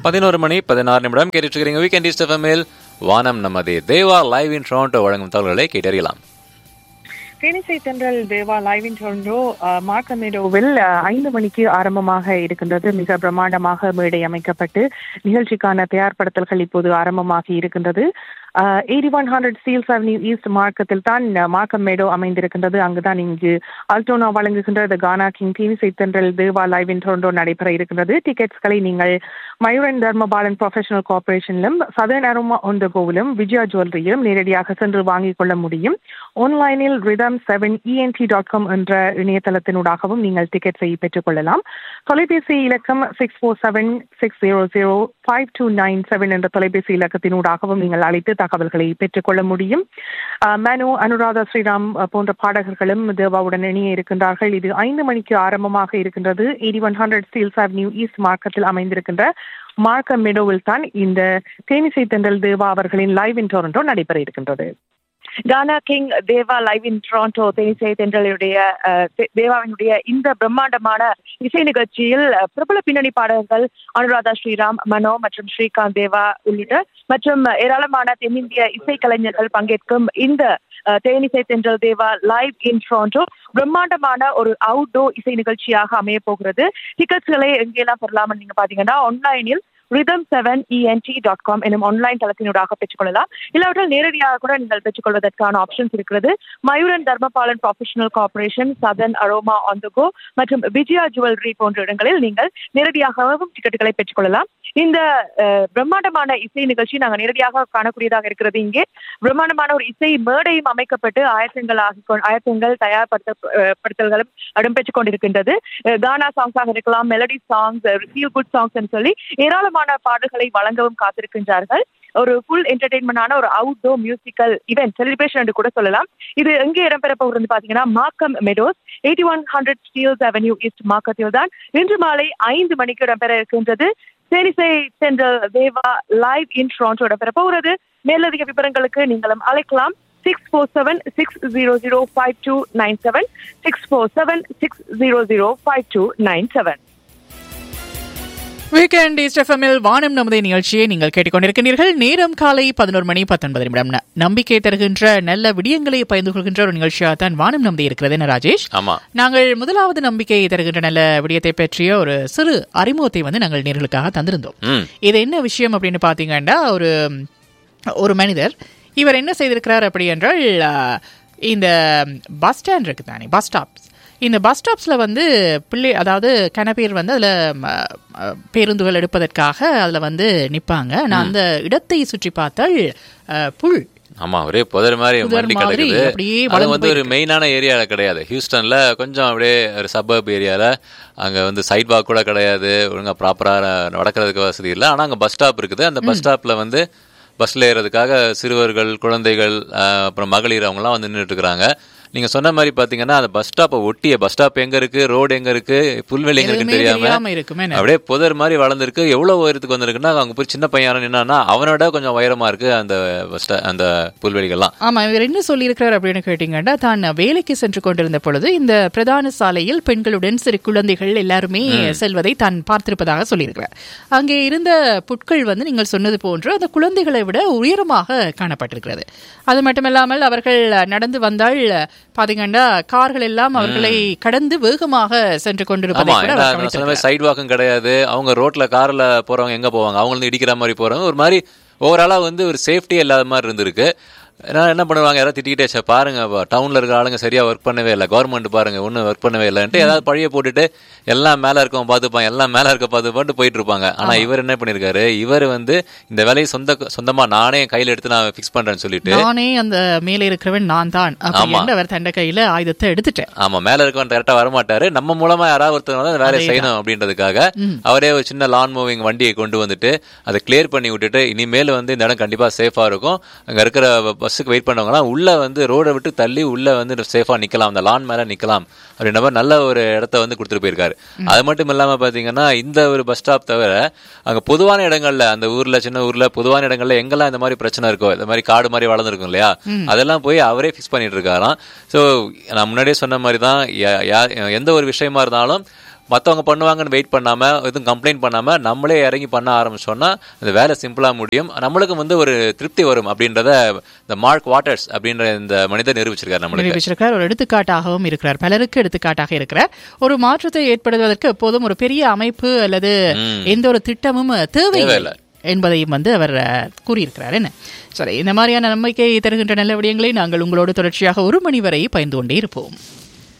பதினோரு மணி பதினாறு நிமிடம் கேட்டுட்டு இருக்கிறீங்க வீக்கெண்ட் ஈஸ்ட் எஃப்எம்மில் வானம் நமது தேவா லைவ் இன் டொரண்டோ வழங்கும் தகவல்களை கேட்டறியலாம் தேனிசை தென்றல் தேவா லைவ் இன் டொரண்டோ மார்க்கமேடோவில் அஹ், ஐந்து மணிக்கு ஆரம்பமாக இருக்கின்றது மிக பிரம்மாண்டமாக மேடை அமைக்கப்பட்டு நிகழ்ச்சிக்கான தயார்படுத்தல்கள் இப்போது ஆரம்பமாகி இருக்கின்றது eighty one hundred Steeles avenue east மார்க்கத்தில் தான் மார்க்கம் மேடோ அமைந்திருக்கின்றது அங்குதான் இங்கு அல்டோனா வழங்குகின்ற த கானா கிங் தேனிசை தென்றல் தேவா லைவ் இன் டொரண்டோ நடைபெற இருக்கிறது டிக்கெட்ஸ்களை நீங்கள் மயூரன் தர்மபாலன் ப்ரொஃபஷனல் கார்பரேஷனிலும் சதர்ன் அரோமா ஒன் கோவிலும் விஜயா ஜுவல்லரியிலும் நேரடியாக சென்று வாங்கிக் கொள்ள முடியும் ஆன்லைனில் rhythm seven ENT dot com என்ற இணையதளத்தினூடாகவும் நீங்கள் டிக்கெட்ஸை பெற்றுக் கொள்ளலாம் தொலைபேசி இலக்கம் six four seven six zero zero five two nine seven என்ற தொலைபேசி இலக்கத்தினூடாகவும் நீங்கள் அழைத்து தகவல்களை பெற்றுக்கொள்ள முடியும் அஹ், மனு அனுராதா ஸ்ரீராம் அஹ், போன்ற பாடகர்களும் தேவாவுடன் இணைய இருக்கின்றார்கள் இது ஐந்து மணிக்கு ஆரம்பமாக இருக்கின்றது eighty one hundred Steeles avenue east மார்க்கத்தில் அமைந்திருக்கின்ற மார்க்கம் மெடோவில் தான் இந்த தேனிசை தென்றல் தேவா அவர்களின் லைவ் இன் டொரண்டோ நடைபெற இருக்கின்றது Gaana king Deva live in Toronto தேனிசை தென்றலுடைய அஹ், தே- தேவாவினுடைய இந்த பிரம்மாண்டமான இசை நிகழ்ச்சியில் அஹ், பிரபல பின்னணி பாடகர்கள் அனுராதா ஸ்ரீராம் மனோ மற்றும் ஸ்ரீகாந்த் தேவா உள்ளிட்ட மற்றும் ஏராளமான தென்னிந்திய இசைக்கலைஞர்கள் பங்கேற்கும் இந்த அஹ், தேனிசை தென்றல் தேவா லைவ் இன் டொரண்டோ பிரம்மாண்டமான ஒரு அவுட்டோர் இசை நிகழ்ச்சியாக அமைய போகிறது டிக்கெட்ஸ்களை எங்கெல்லாம் பெறலாம்னு நீங்க பாத்தீங்கன்னா ஆன்லைனில் rhythm seven ENT dot com எனும் ஆன்லைன் தளத்தினூடாக பெற்றுக்கொள்ளலாம் இல்லாவிட்டால் நேரடியாக கூட நீங்கள் பெற்றுக்கொள்வதற்கான ஆப்ஷன்ஸ் இருக்கிறது Mayuran Dharmapalan professional corporation southern aroma on go மற்றும் விஜயா ஜுவல்லரி போன்ற இடங்களில் நீங்கள் நேரடியாகவும் டிக்கெட்டுகளை பெற்றுக்கொள்ளலாம் இந்த அஹ், பிரம்மாண்டமான இசை நிகழ்ச்சி நாங்கள் நேரடியாக காணக்கூடியதாக இருக்கிறது இங்கே பிரம்மாண்டமான ஒரு இசை மேடையும் அமைக்கப்பட்டு ஆயத்தங்கள் ஆகி கொ- ஆயத்தங்கள் தயார்படுத்த அஹ், படுத்தல்களும் இடம்பெற்றுக் கொண்டிருக்கின்றது அஹ், கானா சாங்ஸாக இருக்கலாம் melody songs feel good songs சொல்லி ஏராளமான பாடல்களை வழங்கவும் காத்திருக்கின்றார்கள் ஒரு ஃபுல் என்டர்டைன்மெண்டான ஒரு அவுட்டோர் மியூசிக்கல் இவெண்ட் செலிப்ரேஷன் என்று கூட சொல்லலாம் இது எங்கே இடம்பெற போகிறது பாத்தீங்கன்னா Markham Meadows eighty one hundred Steeles avenue east மார்க்கத்தில் தான் இன்று மாலை ஐந்து மணிக்கு இடம்பெற இருக்கின்றது சேரிசை சென்ற தேவா லைவ் இன் டொரண்டோ இடம்பெற போகிறது மேலதிக விவரங்களுக்கு நீங்களும் அழைக்கலாம் six four seven six zero zero five two nine seven six four seven six zero zero five two nine seven weekend east எஃப்எம்மில் வானம் நமது நிகழ்ச்சியை நீங்கள் கேட்டுக்கொண்டிருக்கிறீர்கள் நேரம் காலை பதினோரு மணி பத்தொன்பது நிமிடம் ந- நம்பிக்கை தருகின்ற நல்ல விடயங்களை பகிர்ந்து கொள்கின்ற ஒரு நிகழ்ச்சியாக தான் வானம் நமது இருக்கிறது என்ன ராஜேஷ் ஆமா நாங்கள் முதலாவது நம்பிக்கை தருகின்ற நல்ல விடயத்தை பற்றிய ஒரு சிறு அறிமுகத்தை வந்து நாங்கள் நேர்களுக்காக தந்திருந்தோம் ம் இது என்ன விஷயம் அப்படின்னு பார்த்தீங்கன்னா ஒரு ஒரு மனிதர் இவர் என்ன செய்திருக்கிறார் அப்படி என்றால் அஹ், இந்த பஸ் ஸ்டாண்ட் இருக்கு தானே பஸ் ஸ்டாப்ஸ் இந்த பஸ் ஸ்டாப்ஸில் வந்து பிள்ளை அதாவது கன பேர் வந்து அதில் பேருந்துகள் எடுப்பதற்காக அதில் வந்து நிற்பாங்க நான் அந்த இடத்தை சுற்றி பார்த்தால் அஹ், புல் ஆமா ஒரே புதர் மாதிரி புதர் மண்டி மாதிரி கிடக்குது அப்படியே அது வளர்ந்து வந்து ஒரு மெயினான ஏரியால கிடையாது ஹியூஸ்டன்ல கொஞ்சம் அப்படியே ஒரு சபர்ப் ஏரியால அங்க வந்து சைட் வாக் கூட கிடையாது ஒழுங்கா ப்ராப்பரா நடக்கிறதுக்கு வசதி இல்லை ஆனா அங்க பஸ் ஸ்டாப் இருக்குது அந்த பஸ் ஸ்டாப்ல வந்து பஸ்ல ஏறதுக்காக சிறுவர்கள் குழந்தைகள் ஆஹ், அப்புறம் மகளிர் அவங்கலாம் வந்து நின்றுட்டு இருக்கிறாங்க நீங்க சொன்ன மாதிரி பாத்தீங்கன்னா அந்த பஸ் ஸ்டாப்பை ஒட்டிய பஸ் ஸ்டாப் எங்க இருக்கு ரோடு எங்க இருக்கு புல்வெளி எங்க இருக்குன்னு எதுவுமே தெரியாம தெரியாம இருக்குமே என்ன? அப்படியே புதர் மாதிரி வளர்ந்துருக்கு எவ்வளவு உயரத்துக்கு வந்திருக்குன்னா அங்க போய் சின்ன பையன் நின்னான்னா அவனோட கொஞ்சம் உயரமா இருக்கு அந்த bus sta- அந்த புல்வெளிகள்லாம் ஆமா இவர் என்ன சொல்லியிருக்கிறார் அப்படின்னு கேட்டீங்கன்னா தான் வேலைக்கு சென்று கொண்டிருந்த பொழுது இந்த பிரதான சாலையில் பெண்களுடன் சிறு குழந்தைகள் எல்லாருமே செல்வதை தான் பார்த்திருப்பதாக சொல்லியிருக்கிறார் அங்கே இருந்த புட்கள் வந்து நீங்கள் சொன்னது போன்று அந்த குழந்தைகளை விட உயரமாக காணப்பட்டிருக்கிறது அது மட்டுமல்லாமல் அவர்கள் நடந்து வந்தால் பாத்தீங்கன்னா கார்கள் எல்லாம் அவர்களை கடந்து வேகமாக சென்று கொண்டிருப்பதை ஆமா கூட ஏன்னா அவர் நான் சொன்ன கவனித்திருக்கிறார். மாதிரி சைடு வாக்கும் கிடையாது அவங்க ரோட்ல கார்ல போறவங்க எங்க போவாங்க அவங்க வந்து இடிக்கிற மாதிரி போறவங்க ஒரு மாதிரி ஓவராலா வந்து ஒரு சேஃப்டி இல்லாத மாதிரி இருந்திருக்கு ஏன்னா என்ன பண்ணுவாங்க யாராவது திட்டிக்கிட்டே "சே, பாருங்க டவுன்ல இருக்கிற ஆளுங்க சரியா ஒர்க் பண்ணவே இல்லை கவர்மெண்ட் பாருங்க ஒன்றும் ஒர்க் பண்ணவே இல்லைன்ட்டு ஏதாவது பழிய போட்டுட்டு எல்லாம் மேல இருக்கவன் பார்த்துப்பான் எல்லாம் மேல இருக்க பார்த்துப்பான்ட்டு போயிட்டு இருப்பாங்க ஆனா இவர் என்ன பண்ணிருக்காரு இவர் வந்து இந்த வேலையை சொந்த சொந்தமா நானே என் கையில எடுத்து நான் ஃபிக்ஸ் பண்றேன்னு சொல்லிட்டு நானே அந்த மேலே இருக்கிறவன் நான் தான் அப்படின்னு அவர் தண்ட கையில ஆயுதத்தை எடுத்துட்டேன் ஆமா மேல இருக்கவன் கரெக்டா வரமாட்டாரு நம்ம மூலமா யாராவது ஒருத்தர் வந்து அந்த வேலையை செய்யணும் அப்படின்றதுக்காக அவரே ஒரு சின்ன லான் மூவிங் வண்டியை கொண்டு வந்துட்டு அதை கிளியர் பண்ணி விட்டுட்டு இனிமேல் வந்து இந்த இடம் கண்டிப்பா சேஃபா இருக்கும் அங்க இருக்கிற பஸ்ஸுக்கு வெயிட் பண்ணவங்கலாம் உள்ள வந்து ரோடை விட்டு தள்ளி உள்ள வந்து சேஃபா நிக்கலாம் அந்த லான் மேல நிக்கலாம் அப்படின்ற மாதிரி நல்ல ஒரு இடத்த வந்து கொடுத்துட்டு போயிருக்காரு அது மட்டும் இல்லாம பாத்தீங்கன்னா இந்த ஒரு பஸ் ஸ்டாப் தவிர அங்க பொதுவான இடங்கள்ல அந்த ஊர்ல சின்ன ஊர்ல பொதுவான இடங்கள்ல எங்கெல்லாம் இந்த மாதிரி பிரச்சனை இருக்கோ இந்த மாதிரி காடு மாதிரி வளர்ந்துருக்கும் இல்லையா அதெல்லாம் போய் அவரே ஃபிக்ஸ் பண்ணிட்டு இருக்காராம் ஸோ நான் முன்னாடியே சொன்ன மாதிரி தான் யா- யா- எந்த ஒரு விஷயமா இருந்தாலும் மத்தவங்க பண்ணுவாங்கன்னு வெயிட் பண்ணாம எதுவும் கம்ப்ளைண்ட் பண்ணாம நம்மளே இறங்கி பண்ண ஆரம்பிச்சோம்னா அந்த வேலை சிம்பிளா முடியும் நம்மளுக்கும் வந்து ஒரு திருப்தி வரும் அப்படின்றத இந்த மார்க் வாட்டர்ஸ் அப்படின்ற இந்த மனிதர் நிரூபிச்சிருக்காரு நம்மளுக்கு நிரூபிச்சிருக்கிறார் ஒரு எடுத்துக்காட்டாகவும் இருக்கிறார் பலருக்கு எடுத்துக்காட்டாக இருக்கிறார் ஒரு மாற்றத்தை ஏற்படுத்துவதற்கு எப்போதும் ஒரு பெரிய அமைப்பு அல்லது எந்த ஒரு திட்டமும் தேவையில்லை தேவையில்லை. என்பதையும் வந்து அவர் அஹ், கூறியிருக்கிறார் என்ன சரி இந்த மாதிரியான நம்பிக்கை தருகின்ற நல்ல விடயங்களை நாங்கள் உங்களோடு தொடர்ச்சியாக ஒரு மணி வரை பயந்து கொண்டே இருப்போம்